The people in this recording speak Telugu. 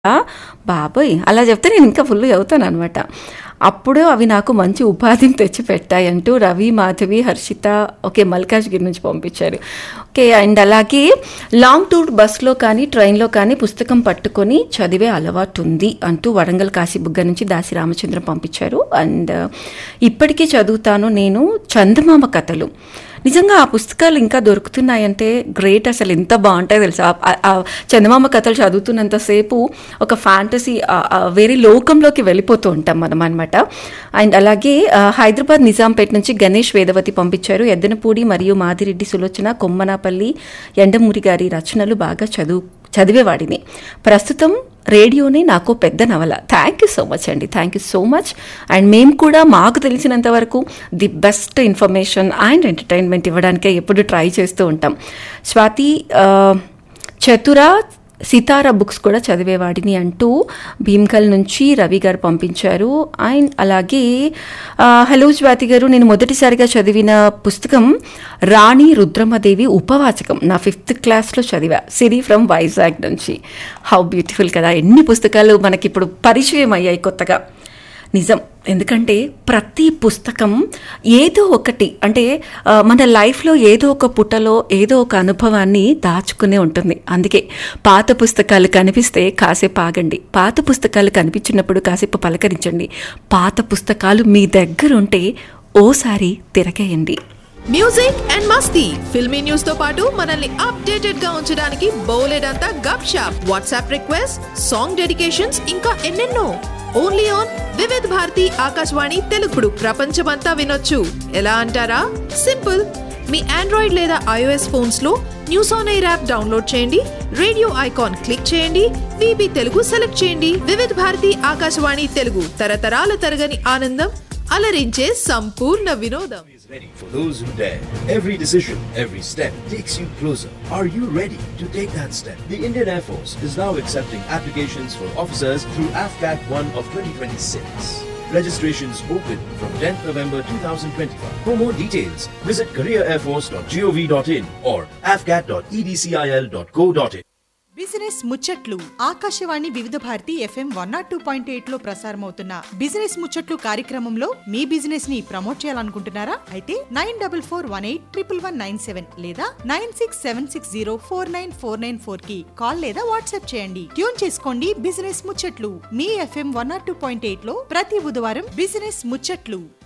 ఆ, బాబోయ్ అలా చెప్తే నేను ఇంకా ఫుల్ చదువుతాను అనమాట అప్పుడు అవి నాకు మంచి ఉపాధిని తెచ్చి పెట్టాయంటూ రవి మాధవి హర్షిత ఓకే మల్కాజ్గిరి నుంచి పంపించారు ఓకే అండ్ అలాగే లాంగ్ టూర్ బస్లో కానీ ట్రైన్లో కానీ పుస్తకం పట్టుకొని చదివే అలవాటు ఉంది అంటూ వరంగల్ కాశీబుగ్గ నుంచి దాసి రామచంద్రం పంపించారు అండ్ ఇప్పటికీ చదువుతాను నేను చందమామ కథలు నిజంగా ఆ పుస్తకాలు ఇంకా దొరుకుతున్నాయంటే గ్రేట్ అసలు ఎంత బాగుంటాయో తెలుసా ఆ- ఆ చందమామ కథలు చదువుతున్నంతసేపు ఒక ఫ్యాంటసీ వేరే లోకంలోకి వెళ్ళిపోతూ ఉంటాం మనం అనమాట అండ్ అలాగే ఆ, హైదరాబాద్ నిజాంపేట నుంచి గణేష్ వేదవతి పంపించారు ఎద్దనపూడి మరియు మాదిరెడ్డి సులోచన కొమ్మనాపల్లి ఎండమూరి గారి రచనలు బాగా చదువు చదివేవాడిని ప్రస్తుతం రేడియోనే నాకు పెద్ద నవల థ్యాంక్ యూ సో మచ్ అండి thank you so much and మేము కూడా మాకు తెలిసినంత వరకు the best information and entertainment ఇవ్వడానికే ఎప్పుడు ట్రై చేస్తూ ఉంటాం స్వాతి ఆ, చతుర సితారా బుక్స్ కూడా చదివేవాడిని అంటూ భీమ్కల్ నుంచి రవి గారు పంపించారు అండ్ అలాగే ఆ, హలో స్వాతి గారు నేను మొదటిసారిగా చదివిన పుస్తకం రాణి రుద్రమదేవి ఉపవాచకం నా ఫిఫ్త్ క్లాస్లో చదివా సిరి ఫ్రమ్ వైజాగ్ నుంచి హౌ బ్యూటిఫుల్ కదా ఎన్ని పుస్తకాలు మనకి ఇప్పుడు పరిచయం అయ్యాయి కొత్తగా నిజం ఎందుకంటే ప్రతి పుస్తకం ఏదో ఒకటి అంటే ఆ, మన లైఫ్లో ఏదో ఒక పుటలో ఏదో ఒక అనుభవాన్ని దాచుకునే ఉంటుంది అందుకే పాత పుస్తకాలు కనిపిస్తే కాసేపు ఆగండి పాత పుస్తకాలు కనిపించినప్పుడు కాసేపు పలకరించండి పాత పుస్తకాలు మీ దగ్గర ఉంటే ఓసారి తిరగేయండి మ్యూజిక్ అండ్ మస్తీ ఫిల్మీ న్యూస్ తో పాటు మనల్ని అప్డేటెడ్ గా ఉంచడానికి బోలెడంతా గప్ షాప్ వాట్సాప్ రిక్వెస్ట్ సాంగ్ డెడికేషన్స్ ఇంకా ఎన్నెన్నో ఓన్లీ ఆన్ వివిధ్ భారతి ఆకాశవాణి తెలుగుడు ప్రపంచమంతా వినొచ్చు ఎలా అంటారా సింపుల్ మీ ఆండ్రాయిడ్ లేదా ఐఓఎస్ ఫోన్స్ లో news on air app download చేయండి రేడియో ఐకాన్ క్లిక్ చేయండి విబి తెలుగు సెలెక్ట్ చేయండి వివిధ్ భారతి ఆకాశవాణి తెలుగు తరతరాల తరగని ఆనందం అలరించే సంపూర్ణ వినోదం is ready for those who dare. Every decision, every step takes you closer. Are you ready to take that step? The Indian Air Force is now accepting applications for officers through AFCAT 1 of 2026. Registrations open from 10th November 2025. For more details, visit careerairforce.gov.in or afcat.edcil.co.in. Business ముచ్చట్లు Akashvani Vividh Bharati FM one nought two point eight లో ప్రసారమవుతున్న బిజినెస్ ముచ్చట్లు కార్యక్రమంలో మీ బిజినెస్ ని ప్రమోట్ చేయాలనుకుంటున్నారా అయితే nine double four one eight triple one nine seven లేదా nine six seven six zero four nine four nine four కి కాల్ లేదా వాట్సాప్ చేయండి ట్యూన్ చేసుకోండి బిజినెస్ ముచ్చట్లు మీ FM one nought two point eight లో ప్రతి బుధవారం బిజినెస్ ముచ్చట్లు